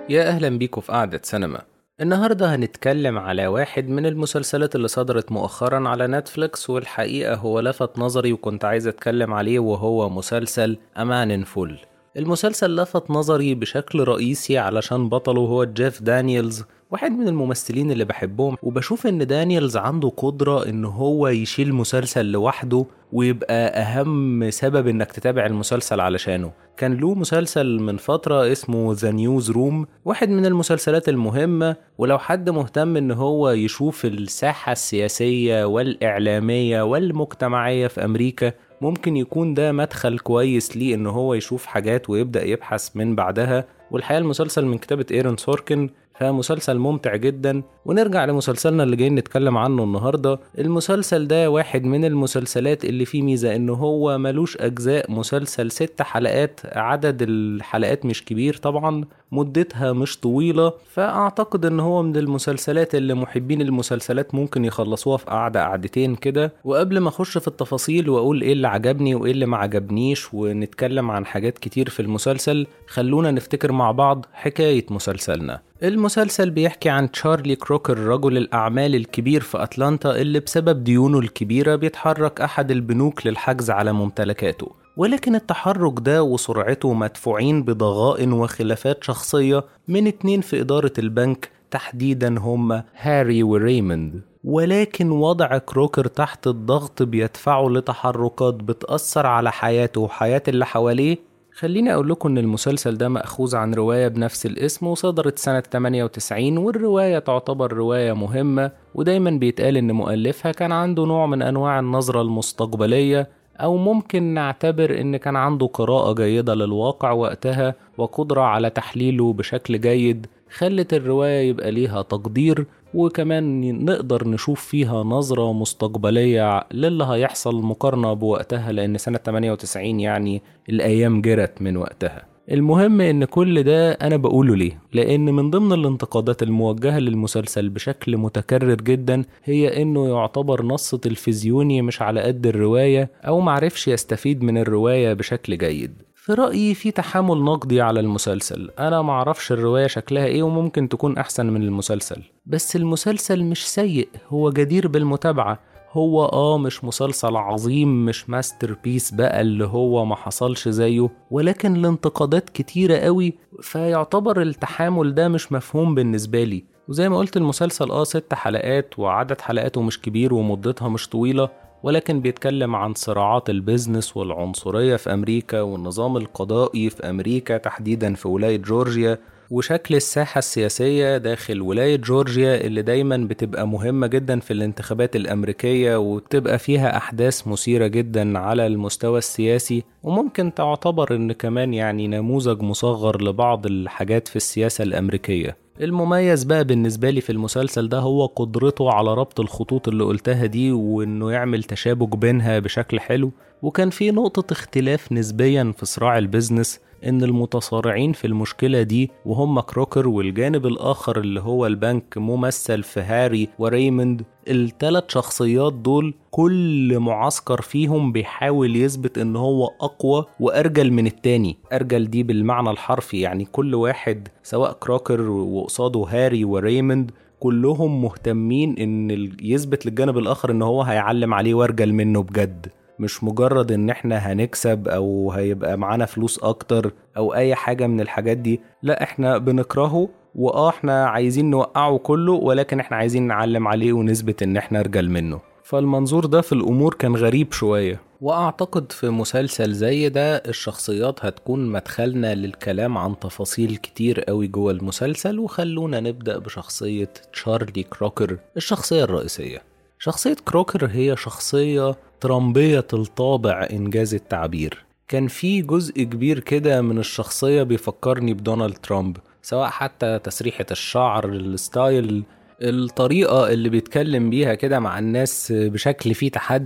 يا أهلا بيكم في قعدة سينما النهاردة هنتكلم على واحد من المسلسلات اللي صدرت مؤخرا على نتفليكس والحقيقة هو لفت نظري وكنت عايز أتكلم عليه وهو مسلسل أمان فول المسلسل لفت نظري بشكل رئيسي علشان بطله هو جيف دانييلز واحد من الممثلين اللي بحبهم وبشوف ان دانييلز عنده قدرة ان هو يشيل مسلسل لوحده ويبقى اهم سبب انك تتابع المسلسل علشانه كان له مسلسل من فترة اسمه ذا نيوز روم واحد من المسلسلات المهمة ولو حد مهتم ان هو يشوف الساحة السياسية والاعلامية والمجتمعية في امريكا ممكن يكون ده مدخل كويس ليه ان هو يشوف حاجات ويبدأ يبحث من بعدها والحقيقة المسلسل من كتابة ايرون سوركن فمسلسل ممتع جدا ونرجع لمسلسلنا اللي جايين نتكلم عنه النهارده المسلسل ده واحد من المسلسلات اللي فيه ميزه ان هو ملوش اجزاء مسلسل ست حلقات عدد الحلقات مش كبير طبعا مدتها مش طويله فاعتقد ان هو من المسلسلات اللي محبين المسلسلات ممكن يخلصوها في قعده قعدتين كده وقبل ما اخش في التفاصيل واقول ايه اللي عجبني وايه اللي ما عجبنيش ونتكلم عن حاجات كتير في المسلسل خلونا نفتكر مع بعض حكايه مسلسلنا المسلسل بيحكي عن تشارلي كروكر رجل الأعمال الكبير في أتلانتا اللي بسبب ديونه الكبيرة بيتحرك أحد البنوك للحجز على ممتلكاته ولكن التحرك ده وسرعته مدفوعين بضغائن وخلافات شخصية من اتنين في إدارة البنك تحديدا هما هاري وريموند ولكن وضع كروكر تحت الضغط بيدفعه لتحركات بتأثر على حياته وحياة اللي حواليه خليني أقول لكم إن المسلسل ده مأخوذ عن رواية بنفس الاسم وصدرت سنة 98 والرواية تعتبر رواية مهمة ودايما بيتقال إن مؤلفها كان عنده نوع من أنواع النظرة المستقبلية أو ممكن نعتبر إن كان عنده قراءة جيدة للواقع وقتها وقدرة على تحليله بشكل جيد خلت الرواية يبقى ليها تقدير وكمان نقدر نشوف فيها نظرة مستقبلية للي هيحصل مقارنة بوقتها لأن سنة 98 يعني الأيام جرت من وقتها المهم ان كل ده انا بقوله ليه لان من ضمن الانتقادات الموجهة للمسلسل بشكل متكرر جدا هي انه يعتبر نص تلفزيوني مش على قد الرواية او معرفش يستفيد من الرواية بشكل جيد في رأيي في تحامل نقدي على المسلسل أنا معرفش الرواية شكلها إيه وممكن تكون أحسن من المسلسل بس المسلسل مش سيء هو جدير بالمتابعة هو اه مش مسلسل عظيم مش ماستر بيس بقى اللي هو ما حصلش زيه ولكن الانتقادات كتيرة قوي فيعتبر التحامل ده مش مفهوم بالنسبة لي وزي ما قلت المسلسل اه ست حلقات وعدد حلقاته مش كبير ومدتها مش طويلة ولكن بيتكلم عن صراعات البيزنس والعنصرية في أمريكا والنظام القضائي في أمريكا تحديدا في ولاية جورجيا وشكل الساحة السياسية داخل ولاية جورجيا اللي دايما بتبقى مهمة جدا في الانتخابات الأمريكية وتبقى فيها أحداث مثيرة جدا على المستوى السياسي وممكن تعتبر إن كمان يعني نموذج مصغر لبعض الحاجات في السياسة الأمريكية المميز بقى بالنسبة لي في المسلسل ده هو قدرته على ربط الخطوط اللي قلتها دي وإنه يعمل تشابك بينها بشكل حلو وكان في نقطة اختلاف نسبيا في صراع البيزنس ان المتصارعين في المشكلة دي وهم كروكر والجانب الاخر اللي هو البنك ممثل في هاري وريموند التلات شخصيات دول كل معسكر فيهم بيحاول يثبت ان هو اقوى وارجل من التاني ارجل دي بالمعنى الحرفي يعني كل واحد سواء كروكر وقصاده هاري وريموند كلهم مهتمين ان يثبت للجانب الاخر ان هو هيعلم عليه وارجل منه بجد مش مجرد ان احنا هنكسب او هيبقى معانا فلوس اكتر او اي حاجة من الحاجات دي لا احنا بنكرهه واه احنا عايزين نوقعه كله ولكن احنا عايزين نعلم عليه ونثبت ان احنا ارجل منه فالمنظور ده في الامور كان غريب شوية واعتقد في مسلسل زي ده الشخصيات هتكون مدخلنا للكلام عن تفاصيل كتير قوي جوه المسلسل وخلونا نبدأ بشخصية تشارلي كروكر الشخصية الرئيسية شخصية كروكر هي شخصية ترامبية الطابع إنجاز التعبير كان في جزء كبير كده من الشخصية بيفكرني بدونالد ترامب سواء حتى تسريحة الشعر الستايل الطريقة اللي بيتكلم بيها كده مع الناس بشكل فيه تحدي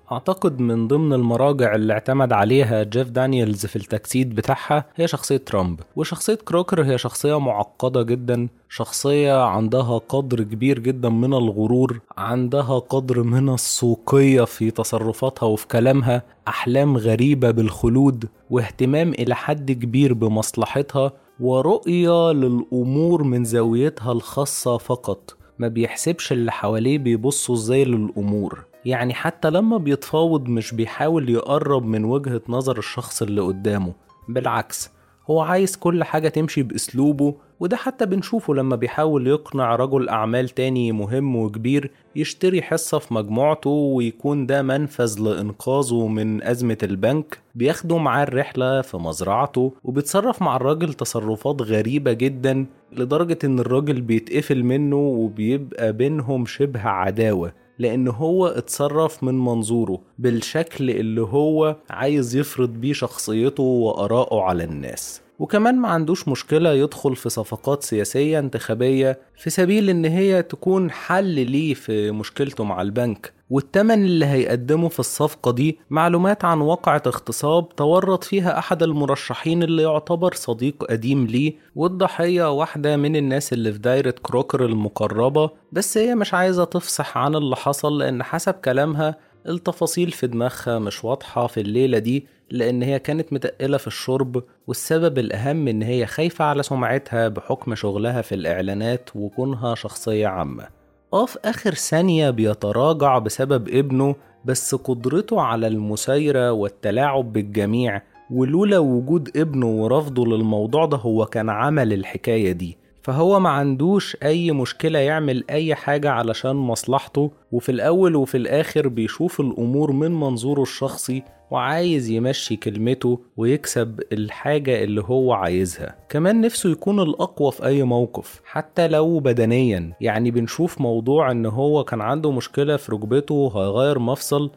أعتقد من ضمن المراجع اللي اعتمد عليها جيف دانييلز في التجسيد بتاعها هي شخصية ترامب وشخصية كروكر هي شخصية معقدة جدا شخصية عندها قدر كبير جدا من الغرور عندها قدر من السوقية في تصرفاتها وفي كلامها أحلام غريبة بالخلود واهتمام إلى حد كبير بمصلحتها ورؤية للأمور من زاويتها الخاصة فقط ما بيحسبش اللي حواليه بيبصوا ازاي للأمور يعني حتى لما بيتفاوض مش بيحاول يقرب من وجهة نظر الشخص اللي قدامه بالعكس هو عايز كل حاجة تمشي بأسلوبه وده حتى بنشوفه لما بيحاول يقنع رجل أعمال تاني مهم وكبير يشتري حصة في مجموعته ويكون ده منفذ لإنقاذه من أزمة البنك بياخده معاه الرحلة في مزرعته وبيتصرف مع الراجل تصرفات غريبة جدا لدرجة إن الراجل بيتقفل منه وبيبقى بينهم شبه عداوة لأن هو اتصرف من منظوره بالشكل اللي هو عايز يفرض بيه شخصيته وآراءه على الناس وكمان ما عندوش مشكلة يدخل في صفقات سياسية انتخابية في سبيل ان هي تكون حل ليه في مشكلته مع البنك والتمن اللي هيقدمه في الصفقة دي معلومات عن واقعة اغتصاب تورط فيها أحد المرشحين اللي يعتبر صديق قديم ليه والضحية واحدة من الناس اللي في دايرة كروكر المقربة بس هي مش عايزة تفصح عن اللي حصل لأن حسب كلامها التفاصيل في دماغها مش واضحة في الليلة دي لأن هي كانت متقلة في الشرب والسبب الأهم إن هي خايفة على سمعتها بحكم شغلها في الإعلانات وكونها شخصية عامة اه في آخر ثانية بيتراجع بسبب ابنه بس قدرته على المسايرة والتلاعب بالجميع ولولا وجود ابنه ورفضه للموضوع ده هو كان عمل الحكاية دي فهو ما عندوش أي مشكلة يعمل أي حاجة علشان مصلحته وفي الأول وفي الآخر بيشوف الأمور من منظوره الشخصي وعايز يمشي كلمته ويكسب الحاجة اللي هو عايزها كمان نفسه يكون الأقوى في أي موقف حتى لو بدنيا يعني بنشوف موضوع إن هو كان عنده مشكلة في ركبته هيغير مفصل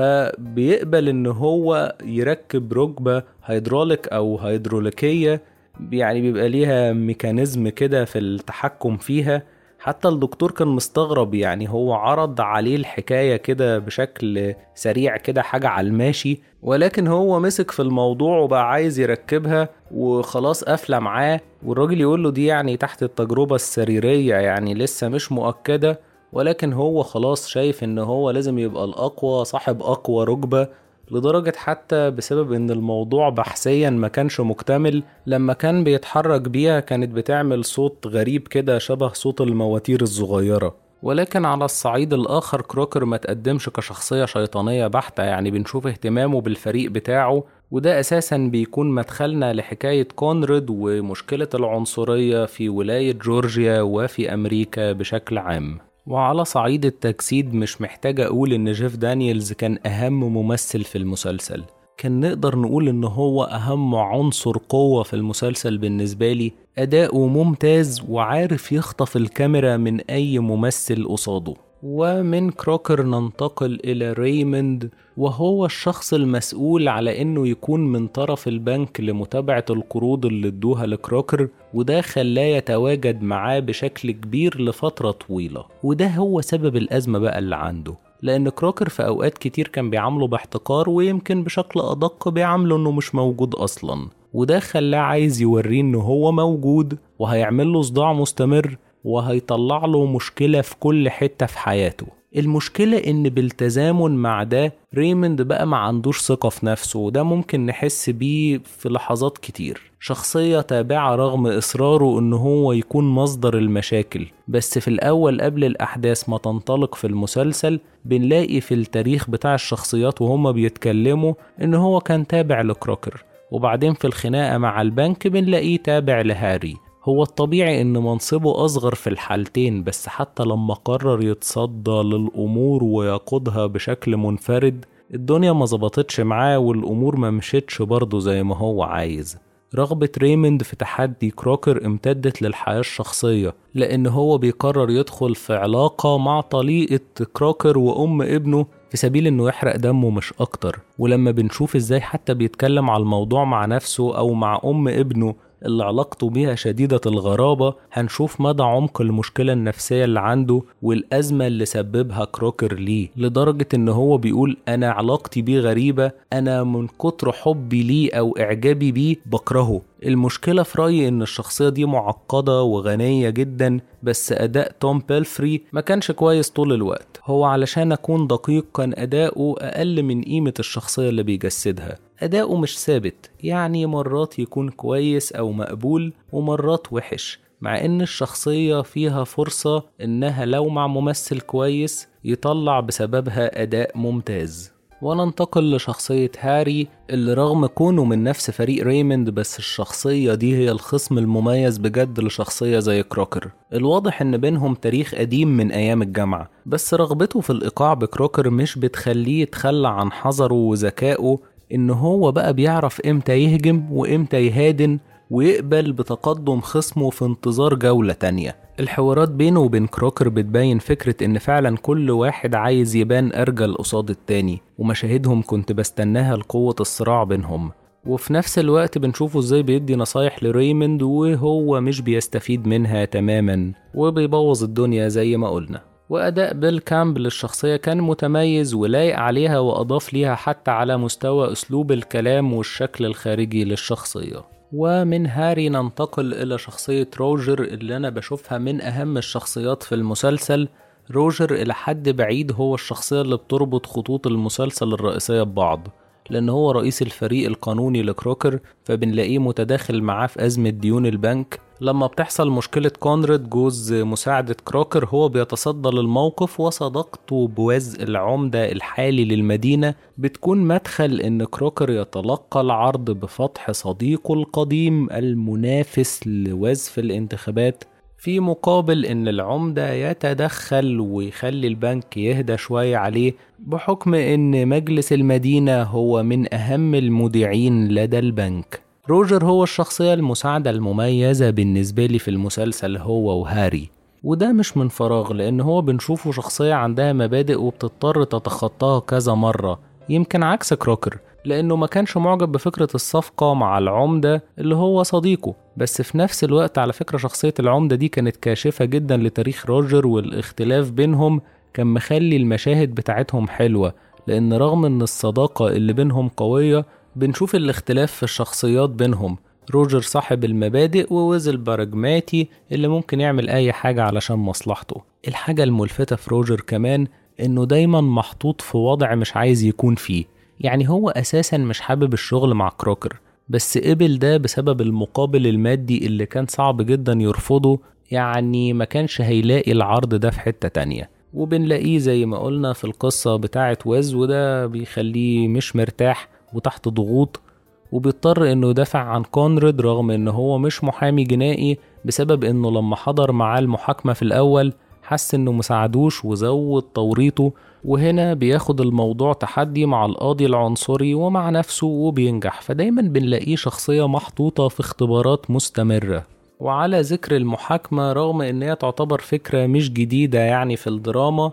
فبيقبل ان هو يركب ركبة هيدروليك او هيدروليكية يعني بيبقى ليها ميكانيزم كده في التحكم فيها حتى الدكتور كان مستغرب يعني هو عرض عليه الحكاية كده بشكل سريع كده حاجة على الماشي ولكن هو مسك في الموضوع وبقى عايز يركبها وخلاص قافلة معاه والراجل يقول له دي يعني تحت التجربة السريرية يعني لسه مش مؤكدة ولكن هو خلاص شايف ان هو لازم يبقى الاقوى صاحب اقوى ركبة لدرجة حتى بسبب ان الموضوع بحثيا ما كانش مكتمل لما كان بيتحرك بيها كانت بتعمل صوت غريب كده شبه صوت المواتير الصغيرة ولكن على الصعيد الآخر كروكر ما تقدمش كشخصية شيطانية بحتة يعني بنشوف اهتمامه بالفريق بتاعه وده أساسا بيكون مدخلنا لحكاية كونرد ومشكلة العنصرية في ولاية جورجيا وفي أمريكا بشكل عام وعلى صعيد التجسيد مش محتاج أقول إن جيف دانييلز كان أهم ممثل في المسلسل كان نقدر نقول إن هو أهم عنصر قوة في المسلسل بالنسبة لي أداؤه ممتاز وعارف يخطف الكاميرا من أي ممثل قصاده ومن كروكر ننتقل إلى ريموند وهو الشخص المسؤول على إنه يكون من طرف البنك لمتابعة القروض اللي ادوها لكروكر وده خلاه يتواجد معاه بشكل كبير لفترة طويلة وده هو سبب الأزمة بقى اللي عنده لأن كروكر في أوقات كتير كان بيعامله باحتقار ويمكن بشكل أدق بيعامله إنه مش موجود أصلا وده خلاه عايز يوريه إنه هو موجود وهيعمل له صداع مستمر وهيطلع له مشكلة في كل حتة في حياته المشكلة إن بالتزامن مع ده ريموند بقى ما عندوش ثقة في نفسه وده ممكن نحس بيه في لحظات كتير شخصية تابعة رغم إصراره إن هو يكون مصدر المشاكل بس في الأول قبل الأحداث ما تنطلق في المسلسل بنلاقي في التاريخ بتاع الشخصيات وهما بيتكلموا إن هو كان تابع لكروكر وبعدين في الخناقة مع البنك بنلاقيه تابع لهاري هو الطبيعي ان منصبه اصغر في الحالتين بس حتى لما قرر يتصدى للامور ويقودها بشكل منفرد الدنيا ما ظبطتش معاه والامور ما مشيتش برضه زي ما هو عايز رغبة ريموند في تحدي كروكر امتدت للحياة الشخصية لأن هو بيقرر يدخل في علاقة مع طليقة كروكر وأم ابنه في سبيل انه يحرق دمه مش اكتر ولما بنشوف ازاي حتى بيتكلم على الموضوع مع نفسه او مع ام ابنه اللي علاقته بيها شديدة الغرابة هنشوف مدى عمق المشكلة النفسية اللي عنده والأزمة اللي سببها كروكر ليه لدرجة إن هو بيقول أنا علاقتي بيه غريبة أنا من كتر حبي ليه أو إعجابي بيه بكرهه المشكلة في رأيي إن الشخصية دي معقدة وغنية جدا بس أداء توم بيلفري ما كانش كويس طول الوقت هو علشان أكون دقيق كان أداؤه أقل من قيمة الشخصية اللي بيجسدها أداؤه مش ثابت يعني مرات يكون كويس أو مقبول ومرات وحش مع إن الشخصية فيها فرصة إنها لو مع ممثل كويس يطلع بسببها أداء ممتاز وننتقل لشخصية هاري اللي رغم كونه من نفس فريق ريموند بس الشخصية دي هي الخصم المميز بجد لشخصية زي كروكر الواضح ان بينهم تاريخ قديم من ايام الجامعة بس رغبته في الايقاع بكروكر مش بتخليه يتخلى عن حذره وذكائه ان هو بقى بيعرف امتى يهجم وامتى يهادن ويقبل بتقدم خصمه في انتظار جولة تانية الحوارات بينه وبين كروكر بتبين فكرة إن فعلا كل واحد عايز يبان أرجل قصاد التاني ومشاهدهم كنت بستناها لقوة الصراع بينهم وفي نفس الوقت بنشوفه ازاي بيدي نصايح لريموند وهو مش بيستفيد منها تماما وبيبوظ الدنيا زي ما قلنا وأداء بيل كامب للشخصية كان متميز ولايق عليها وأضاف ليها حتى على مستوى أسلوب الكلام والشكل الخارجي للشخصية ومن هاري ننتقل إلى شخصية روجر اللي أنا بشوفها من أهم الشخصيات في المسلسل روجر إلى حد بعيد هو الشخصية اللي بتربط خطوط المسلسل الرئيسية ببعض لأن هو رئيس الفريق القانوني لكروكر فبنلاقيه متداخل معاه في أزمة ديون البنك لما بتحصل مشكلة كونراد جوز مساعدة كروكر هو بيتصدى للموقف وصداقته بوز العمدة الحالي للمدينة بتكون مدخل إن كروكر يتلقى العرض بفتح صديقه القديم المنافس لوز في الانتخابات في مقابل ان العمدة يتدخل ويخلي البنك يهدى شوية عليه بحكم ان مجلس المدينة هو من اهم المذيعين لدى البنك روجر هو الشخصية المساعدة المميزة بالنسبة لي في المسلسل هو وهاري وده مش من فراغ لان هو بنشوفه شخصية عندها مبادئ وبتضطر تتخطاها كذا مرة يمكن عكس كروكر لأنه ما كانش معجب بفكرة الصفقة مع العمدة اللي هو صديقه بس في نفس الوقت على فكرة شخصية العمدة دي كانت كاشفة جدا لتاريخ روجر والاختلاف بينهم كان مخلي المشاهد بتاعتهم حلوة لأن رغم إن الصداقة اللي بينهم قوية بنشوف الاختلاف في الشخصيات بينهم روجر صاحب المبادئ وويزل براجماتي اللي ممكن يعمل أي حاجة علشان مصلحته الحاجة الملفتة في روجر كمان إنه دايما محطوط في وضع مش عايز يكون فيه يعني هو أساسا مش حابب الشغل مع كروكر بس قبل ده بسبب المقابل المادي اللي كان صعب جدا يرفضه يعني ما كانش هيلاقي العرض ده في حتة تانية وبنلاقيه زي ما قلنا في القصة بتاعة ويز وده بيخليه مش مرتاح وتحت ضغوط وبيضطر انه يدافع عن كونرد رغم ان هو مش محامي جنائي بسبب انه لما حضر معاه المحاكمة في الاول حس انه مساعدوش وزود توريطه وهنا بياخد الموضوع تحدي مع القاضي العنصري ومع نفسه وبينجح فدايما بنلاقيه شخصية محطوطة في اختبارات مستمرة وعلى ذكر المحاكمة رغم ان هي تعتبر فكرة مش جديدة يعني في الدراما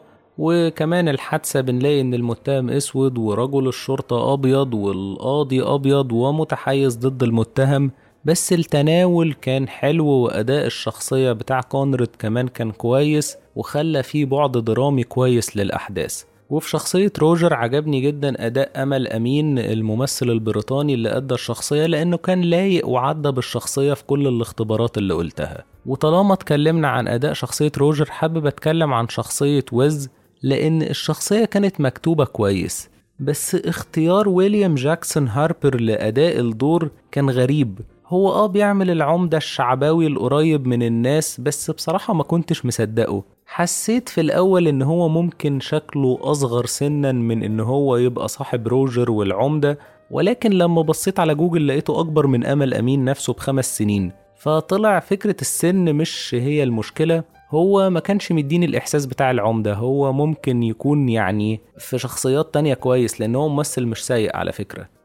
وكمان الحادثة بنلاقي ان المتهم اسود ورجل الشرطة ابيض والقاضي ابيض ومتحيز ضد المتهم بس التناول كان حلو وأداء الشخصية بتاع كونرد كمان كان كويس وخلى فيه بعد درامي كويس للأحداث وفي شخصية روجر عجبني جدا أداء أمل أمين الممثل البريطاني اللي أدى الشخصية لأنه كان لايق وعدى بالشخصية في كل الاختبارات اللي قلتها وطالما اتكلمنا عن أداء شخصية روجر حابب أتكلم عن شخصية ويز لأن الشخصية كانت مكتوبة كويس بس اختيار ويليام جاكسون هاربر لأداء الدور كان غريب هو اه بيعمل العمدة الشعباوي القريب من الناس بس بصراحة ما كنتش مصدقه حسيت في الأول إن هو ممكن شكله أصغر سنا من إن هو يبقى صاحب روجر والعمدة ولكن لما بصيت على جوجل لقيته أكبر من أمل أمين نفسه بخمس سنين فطلع فكرة السن مش هي المشكلة هو ما كانش مديني الإحساس بتاع العمدة هو ممكن يكون يعني في شخصيات تانية كويس لأن هو ممثل مش سيء على فكرة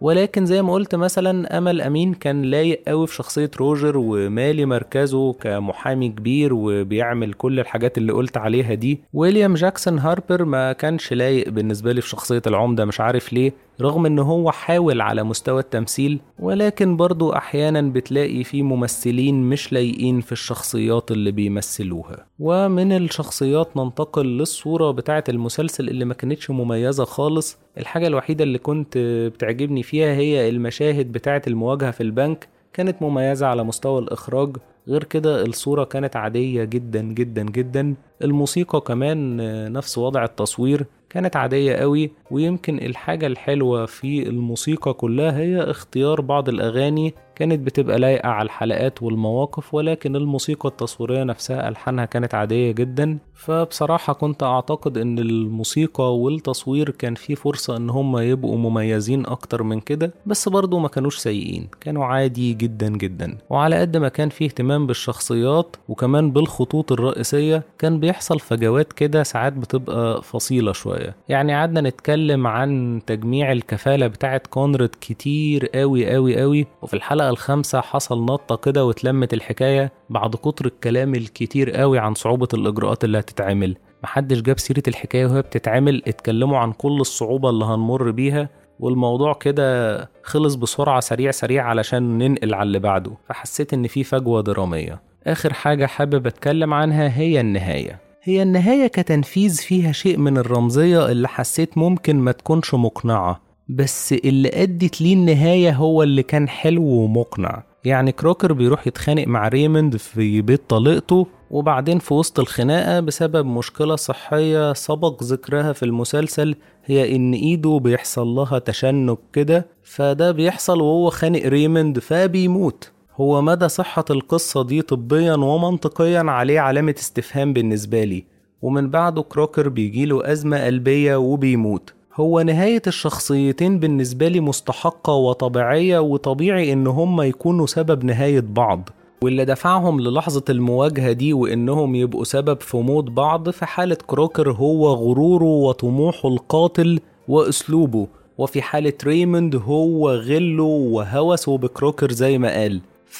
ولكن زي ما قلت مثلا امل امين كان لايق قوي في شخصيه روجر ومالي مركزه كمحامي كبير وبيعمل كل الحاجات اللي قلت عليها دي ويليام جاكسون هاربر ما كانش لايق بالنسبه لي في شخصيه العمده مش عارف ليه رغم ان هو حاول على مستوى التمثيل ولكن برضو احيانا بتلاقي في ممثلين مش لايقين في الشخصيات اللي بيمثلوها ومن الشخصيات ننتقل للصورة بتاعة المسلسل اللي ما كانتش مميزة خالص الحاجة الوحيدة اللي كنت بتعجبني فيها هي المشاهد بتاعة المواجهة في البنك كانت مميزة على مستوى الإخراج غير كده الصورة كانت عادية جدا جدا جدا الموسيقى كمان نفس وضع التصوير كانت عادية قوي ويمكن الحاجة الحلوة في الموسيقى كلها هي اختيار بعض الأغاني كانت بتبقى لايقة على الحلقات والمواقف ولكن الموسيقى التصويرية نفسها ألحانها كانت عادية جدا فبصراحة كنت أعتقد إن الموسيقى والتصوير كان فيه فرصة إن هم يبقوا مميزين أكتر من كده بس برضو ما كانوش سيئين كانوا عادي جدا جدا وعلى قد ما كان فيه اهتمام بالشخصيات وكمان بالخطوط الرئيسية كان بيحصل فجوات كده ساعات بتبقى فصيلة شوية يعني قعدنا نتكلم عن تجميع الكفالة بتاعة كونرد كتير قوي قوي قوي وفي الحلقة الخامسة حصل نطة كده واتلمت الحكاية بعد كتر الكلام الكتير قوي عن صعوبة الإجراءات اللي هتتعمل محدش جاب سيرة الحكاية وهي بتتعمل اتكلموا عن كل الصعوبة اللي هنمر بيها والموضوع كده خلص بسرعة سريع سريع علشان ننقل على اللي بعده فحسيت ان في فجوة درامية اخر حاجة حابب اتكلم عنها هي النهاية هي النهاية كتنفيذ فيها شيء من الرمزية اللي حسيت ممكن ما تكونش مقنعة بس اللي أدت ليه النهاية هو اللي كان حلو ومقنع يعني كروكر بيروح يتخانق مع ريموند في بيت طليقته وبعدين في وسط الخناقة بسبب مشكلة صحية سبق ذكرها في المسلسل هي إن إيده بيحصل لها تشنج كده فده بيحصل وهو خانق ريموند فبيموت هو مدى صحة القصة دي طبيا ومنطقيا عليه علامة استفهام بالنسبة لي ومن بعده كروكر بيجيله أزمة قلبية وبيموت هو نهاية الشخصيتين بالنسبة لي مستحقة وطبيعية وطبيعي إن هما يكونوا سبب نهاية بعض واللي دفعهم للحظة المواجهة دي وإنهم يبقوا سبب في موت بعض في حالة كروكر هو غروره وطموحه القاتل وأسلوبه وفي حالة ريموند هو غله وهوسه بكروكر زي ما قال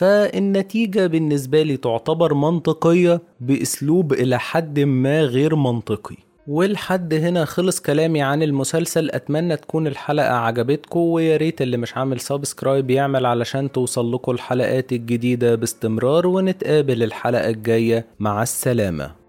فالنتيجة بالنسبة لي تعتبر منطقية بأسلوب إلى حد ما غير منطقي ولحد هنا خلص كلامي عن المسلسل اتمنى تكون الحلقة عجبتكم ويا ريت اللي مش عامل سبسكرايب يعمل علشان توصل لكم الحلقات الجديدة باستمرار ونتقابل الحلقة الجاية مع السلامة